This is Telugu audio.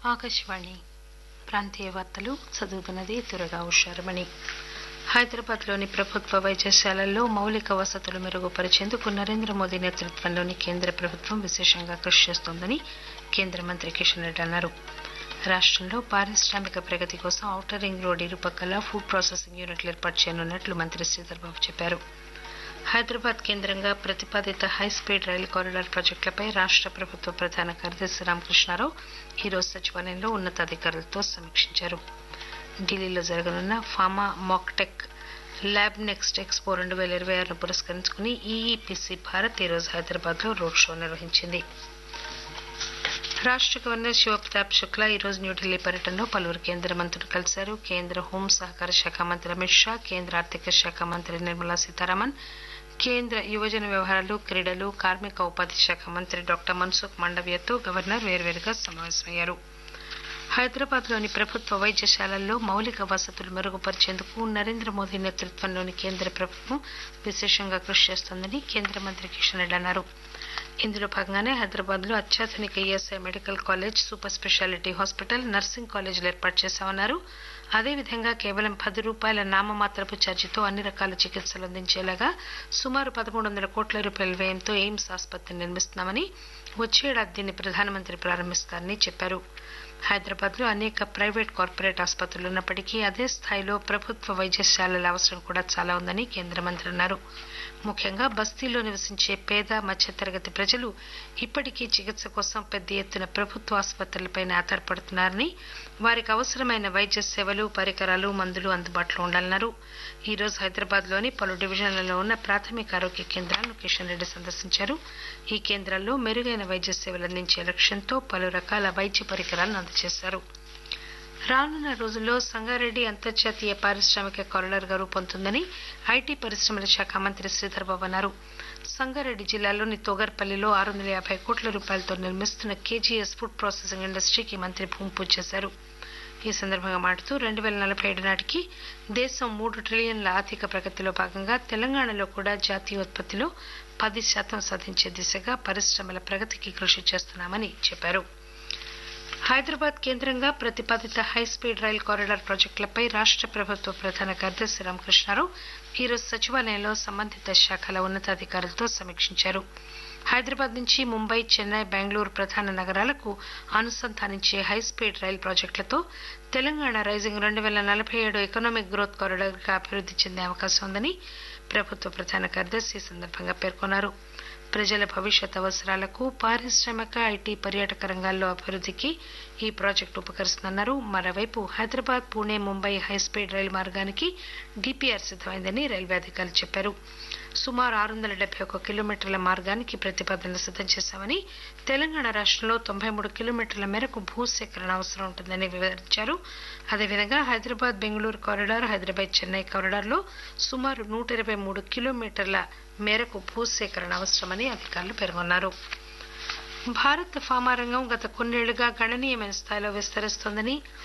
ఆకాశవాణి ప్రాంతీయ వార్తలు చదువుతున్నది దురగా ఉషారమణి హైదరాబాద్లోని ప్రభుత్వ వైద్యశాలల్లో మౌలిక వసతులు మెరుగుపరిచేందుకు నరేంద్ర మోదీ నేతృత్వంలోని కేంద్ర ప్రభుత్వం విశేషంగా కృషి చేస్తోందని కేంద్ర మంత్రి కిషన్ రెడ్డి అన్నారు రాష్టంలో పారిశ్రామిక ప్రగతి కోసం ఔటర్ రింగ్ రోడ్డు ఇరుపక్కల ఫుడ్ ప్రాసెసింగ్ యూనిట్లు ఏర్పాటు చేయనున్నట్లు మంత్రి శ్రీధర్బాబు చెప్పారు హైదరాబాద్ కేంద్రంగా ప్రతిపాదిత హైస్పీడ్ రైలు కారిడార్ ప్రాజెక్టులపై రాష్ట ప్రభుత్వ ప్రధాన కార్యదర్శి రామకృష్ణారావు ఈరోజు సచివాలయంలో ఉన్నతాధికారులతో సమీక్షించారు ఢిల్లీలో జరగనున్న pharma machtech lab next expo రెండు వేల ఇరవై ఆరును పురస్కరించుకుని ఈఈపిసి భారత్ ఈరోజు హైదరాబాద్లో రోడ్ షో నిర్వహించింది రాష్ట గవర్నర్ శివప్రతాప్ శుక్లా ఈరోజు న్యూఢిల్లీ పర్యటనలో పలువురు కేంద్ర మంత్రులు కలిశారు కేంద్ర హోం సహకార శాఖ మంత్రి అమిత్ షా కేంద్ర ఆర్థిక శాఖ మంత్రి నిర్మలా సీతారామన్ కేంద్ర యువజన వ్యవహారాలు క్రీడలు కార్మిక ఉపాధి శాఖ మంత్రి డాక్టర్ మన్సుఖ్ మండవ్యతో గవర్నర్ వేర్వేరుగా సమావేశమయ్యారు హైదరాబాద్లోని ప్రభుత్వ వైద్యశాలల్లో మౌలిక వసతులు మెరుగుపరిచేందుకు నరేంద్ర మోదీ నేతృత్వంలోని కేంద్ర ప్రభుత్వం విశేషంగా కృషి చేస్తోందని కేంద్ర మంత్రి కిషన్ రెడ్డి అన్నారు ఇందులో భాగంగానే హైదరాబాద్లో అత్యాధునిక ESI medical college super speciality hospital nursing కాలేజీలు ఏర్పాటు చేశామన్నారు అదేవిధంగా కేవలం పది రూపాయల నామమాత్రపు ఛార్జీతో అన్ని రకాల చికిత్సలు అందించేలాగా సుమారు పదమూడు వందల కోట్ల రూపాయల వ్యయంతో ఎయిమ్స్ ఆసుపత్రిని నిర్మిస్తున్నామని వచ్చే ఏడాది దీన్ని ప్రధానమంత్రి ప్రారంభిస్తారని చెప్పారు హైదరాబాద్లో అనేక ప్రైవేట్ కార్పొరేట్ ఆసుపత్రులు ఉన్నప్పటికీ అదే స్థాయిలో ప్రభుత్వ వైద్యశాలల అవసరం కూడా చాలా ఉందని కేంద్ర మంత్రి అన్నారు ముఖ్యంగా బస్తీల్లో నివసించే పేద మధ్యతరగతి ప్రజలు ఇప్పటికీ చికిత్స కోసం పెద్ద ఎత్తున ప్రభుత్వ ఆసుపత్రులపై ఆధారపడుతున్నారని వారికి అవసరమైన వైద్య సేవలు పరికరాలు మందులు అందుబాటులో ఉండాలన్నారు ఈ రోజు హైదరాబాద్లోని పలు డివిజన్లలో ఉన్న ప్రాథమిక ఆరోగ్య కేంద్రాలను కిషన్ రెడ్డి సందర్శించారు ఈ కేంద్రాల్లో మెరుగైన వైద్య సేవలు అందించే లక్ష్యంతో పలు రకాల వైద్య పరికరాలను అందజేశారు రానున్న రోజుల్లో సంగారెడ్డి అంతర్జాతీయ పారిశ్రామిక కారిడార్గా రూపొందుతుందని ఐటీ పరిశ్రమల శాఖ మంత్రి శ్రీధర్బాబు అన్నారు సంగారెడ్డి జిల్లాలోని తోగర్పల్లిలో ఆరు వందల యాభై కోట్ల రూపాయలతో నిర్మిస్తున్న కేజీఎస్ ఫుడ్ ప్రాసెసింగ్ ఇండస్ట్రీకి మంత్రి భూమి పూజ చేశారు ఈ సందర్భంగా మాట్లాడుతూ రెండు వేల నలభై ఏడు నాటికి దేశం మూడు ట్రిలియన్ల ఆర్థిక ప్రగతిలో భాగంగా తెలంగాణలో కూడా జాతీయోత్పత్తిలో పది శాతం సాధించే దిశగా పరిశ్రమల ప్రగతికి కృషి చేస్తున్నామని చెప్పారు హైదరాబాద్ కేంద్రంగా ప్రతిపాదిత హైస్పీడ్ రైల్ కారిడార్ ప్రాజెక్టులపై రాష్ట ప్రభుత్వ ప్రధాన కార్యదర్శి రామకృష్ణారావు ఈరోజు సచివాలయంలో సంబంధిత శాఖల ఉన్నతాధికారులతో సమీక్షించారు హైదరాబాద్ నుంచి ముంబై చెన్నై బెంగళూరు ప్రధాన నగరాలకు అనుసంధానించే హైస్పీడ్ రైల్ ప్రాజెక్టులతో తెలంగాణ రైజింగ్ రెండు వేల నలభై ఏడు ఎకనామిక్ గ్రోత్ కారిడార్గా అభివృద్ది చెందే అవకాశం ఉందని ప్రభుత్వ ప్రధాన కార్యదర్శి ఈ సందర్భంగా పేర్కొన్నారు ప్రజల భవిష్యత్ అవసరాలకు పారిశ్రామిక ఐటీ పర్యాటక రంగాల్లో అభివృద్దికి ఈ ప్రాజెక్టు ఉపకరిస్తుందన్నారు మరోవైపు హైదరాబాద్ పూణే ముంబై హైస్పీడ్ రైలు మార్గానికి డిపిఆర్ సిద్దమైందని రైల్వే అధికారులు చెప్పారు సుమారు ఆరు వందల డెబ్బై ఒక కిలోమీటర్ల మార్గానికి ప్రతిపాదనలు సిద్దం చేశామని తెలంగాణ రాష్టంలో తొంభై మూడు కిలోమీటర్ల మేరకు భూసేకరణ అవసరం ఉంటుందని వివరించారు అదేవిధంగా హైదరాబాద్ బెంగళూరు కారిడార్ హైదరాబాద్ చెన్నై కారిడార్లో సుమారు నూట ఇరవై మూడు కిలోమీటర్ల మేరకు భూసేకరణ అవసరమని అధికారులు పేర్కొన్నారు భారత్ ఫార్మా రంగం గత కొన్నేళ్లుగా గణనీయమైన స్థాయిలో విస్తరిస్తోందని